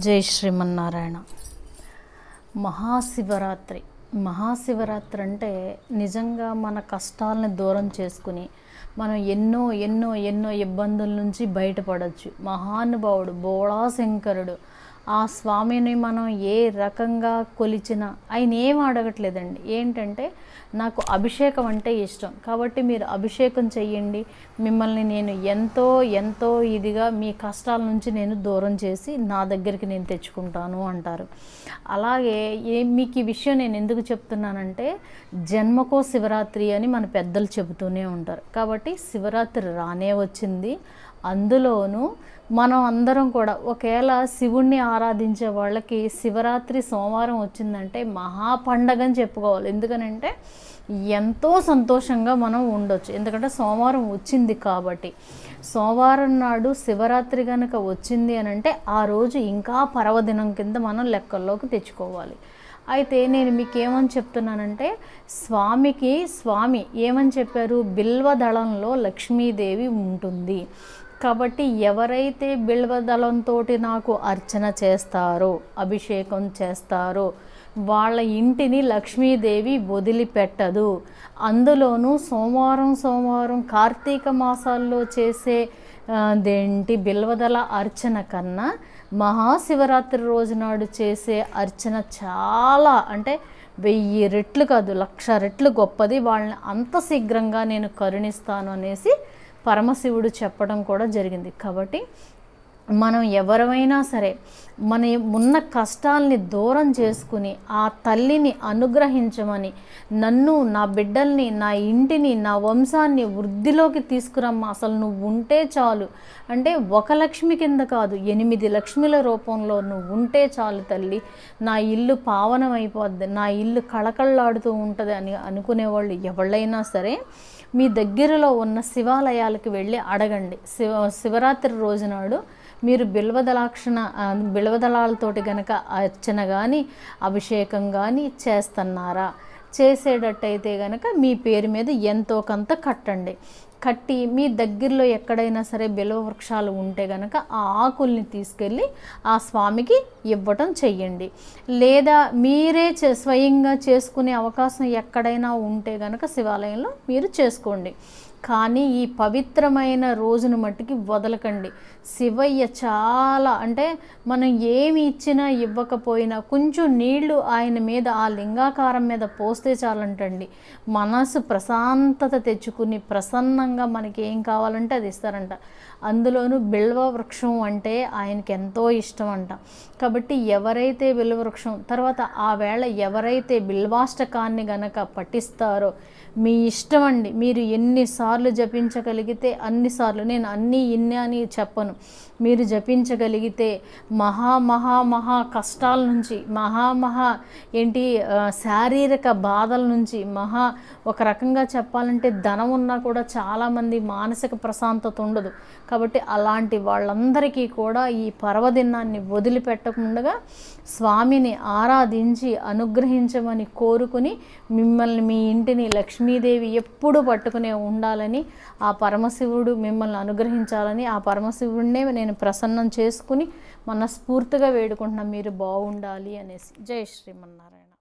జై శ్రీమన్నారాయణ మహాశివరాత్రి మహాశివరాత్రి అంటే నిజంగా మన కష్టాలని దూరం చేసుకుని మనం ఎన్నో ఎన్నో ఎన్నో ఇబ్బందుల నుంచి బయటపడవచ్చు మహానుభావుడు బోళాశంకరుడు ఆ స్వామిని మనం ఏ రకంగా కొలిచినా ఆయన ఏం అడగట్లేదండి ఏంటంటే నాకు అభిషేకం అంటే ఇష్టం కాబట్టి మీరు అభిషేకం చెయ్యండి మిమ్మల్ని నేను ఎంతో ఎంతో ఇదిగా మీ కష్టాల నుంచి నేను దూరం చేసి నా దగ్గరికి నేను తెచ్చుకుంటాను అంటారు అలాగే ఏ మీకు ఈ విషయం నేను ఎందుకు చెప్తున్నానంటే జన్మకో శివరాత్రి అని మన పెద్దలు చెబుతూనే ఉంటారు కాబట్టి శివరాత్రి రానే వచ్చింది అందులోనూ మనం అందరం కూడా ఒకవేళ శివుణ్ణి ఆరాధించే వాళ్ళకి శివరాత్రి సోమవారం వచ్చిందంటే మహా పండగ అని చెప్పుకోవాలి ఎందుకనంటే ఎంతో సంతోషంగా మనం ఉండొచ్చు ఎందుకంటే సోమవారం వచ్చింది కాబట్టి సోమవారం నాడు శివరాత్రి కనుక వచ్చింది అని అంటే ఆ రోజు ఇంకా పర్వదినం కింద మనం లెక్కల్లోకి తెచ్చుకోవాలి అయితే నేను మీకు ఏమని చెప్తున్నానంటే స్వామికి స్వామి ఏమని చెప్పారు బిల్వదళంలో లక్ష్మీదేవి ఉంటుంది కాబట్టి ఎవరైతే బిల్వదళంతో నాకు అర్చన చేస్తారో అభిషేకం చేస్తారో వాళ్ళ ఇంటిని లక్ష్మీదేవి వదిలిపెట్టదు అందులోనూ సోమవారం సోమవారం కార్తీక మాసాల్లో చేసే ఆ, దేంటి బిల్వదల అర్చన కన్నా మహాశివరాత్రి రోజు నాడు చేసే అర్చన చాలా అంటే వెయ్యి రెట్లు కాదు లక్ష రెట్లు గొప్పది వాళ్ళని అంత శీఘ్రంగా నేను కరుణిస్తాను అనేసి పరమశివుడు చెప్పడం కూడా జరిగింది కాబట్టి మనం ఎవరమైనా సరే మన ఉన్న కష్టాల్ని దూరం చేసుకుని ఆ తల్లిని అనుగ్రహించమని నన్ను నా బిడ్డల్ని నా ఇంటిని నా వంశాన్ని వృద్ధిలోకి తీసుకురమ్మా అసలు నువ్వు ఉంటే చాలు అంటే ఒక లక్ష్మి కింద కాదు ఎనిమిది లక్ష్మిల రూపంలో నువ్వు ఉంటే చాలు తల్లి నా ఇల్లు పావనమైపోద్ది నా ఇల్లు కళకళలాడుతూ ఉంటుంది అని అనుకునేవాళ్ళు ఎవళ్ళైనా సరే మీ దగ్గరలో ఉన్న శివాలయాలకు వెళ్ళి అడగండి శివ శివరాత్రి రోజు నాడు మీరు బిల్వదలాక్షణ ఆ, బిల్వదళాలతోటి గనక అర్చన కానీ అభిషేకం కానీ చేస్తున్నారా చేసేటట్టయితే గనక మీ పేరు మీద ఎంతో కొంత కట్టండి కట్టి మీ దగ్గరలో ఎక్కడైనా సరే బిల్వ వృక్షాలు ఉంటే గనక ఆ ఆకుల్ని తీసుకెళ్ళి ఆ స్వామికి ఇవ్వటం చెయ్యండి లేదా మీరే చే స్వయంగా చేసుకునే అవకాశం ఎక్కడైనా ఉంటే గనక శివాలయంలో మీరు చేసుకోండి కానీ ఈ పవిత్రమైన రోజును మట్టికి వదలకండి శివయ్య చాలా అంటే మనం ఏమి ఇచ్చినా ఇవ్వకపోయినా కొంచెం నీళ్లు ఆయన మీద ఆ లింగాకారం మీద పోస్తే చాలంటండి మనసు ప్రశాంతత తెచ్చుకుని ప్రసన్నంగా మనకి ఏం కావాలంటే అది ఇస్తారంట అందులోనూ బిల్వ వృక్షం అంటే ఆయనకి ఎంతో ఇష్టం అంట కాబట్టి ఎవరైతే బిల్వ వృక్షం తర్వాత ఆ వేళ ఎవరైతే బిల్వాష్టకాన్ని గనక పఠిస్తారో మీ ఇష్టం అండి మీరు ఎన్నిసార్లు జపించగలిగితే అన్నిసార్లు నేను అన్నీ ఇన్ని అని చెప్పను మీరు జపించగలిగితే మహా మహా మహా కష్టాల నుంచి మహా మహా ఏంటి ఆ, శారీరక బాధల నుంచి మహా ఒక రకంగా చెప్పాలంటే ధనం ఉన్నా కూడా చాలామంది మానసిక ప్రశాంతత ఉండదు కాబట్టి అలాంటి వాళ్ళందరికీ కూడా ఈ పర్వదినాన్ని వదిలిపెట్టకుండా స్వామిని ఆరాధించి అనుగ్రహించమని కోరుకుని మిమ్మల్ని మీ ఇంటిని లక్ష్మీదేవి ఎప్పుడు పట్టుకునే ఉండాలని ఆ పరమశివుడు మిమ్మల్ని అనుగ్రహించాలని ఆ పరమశివుడినే నేను ప్రసన్నం చేసుకుని మనస్ఫూర్తిగా వేడుకుంటున్నా మీరు బాగుండాలి అనేసి జై శ్రీమన్నారాయణ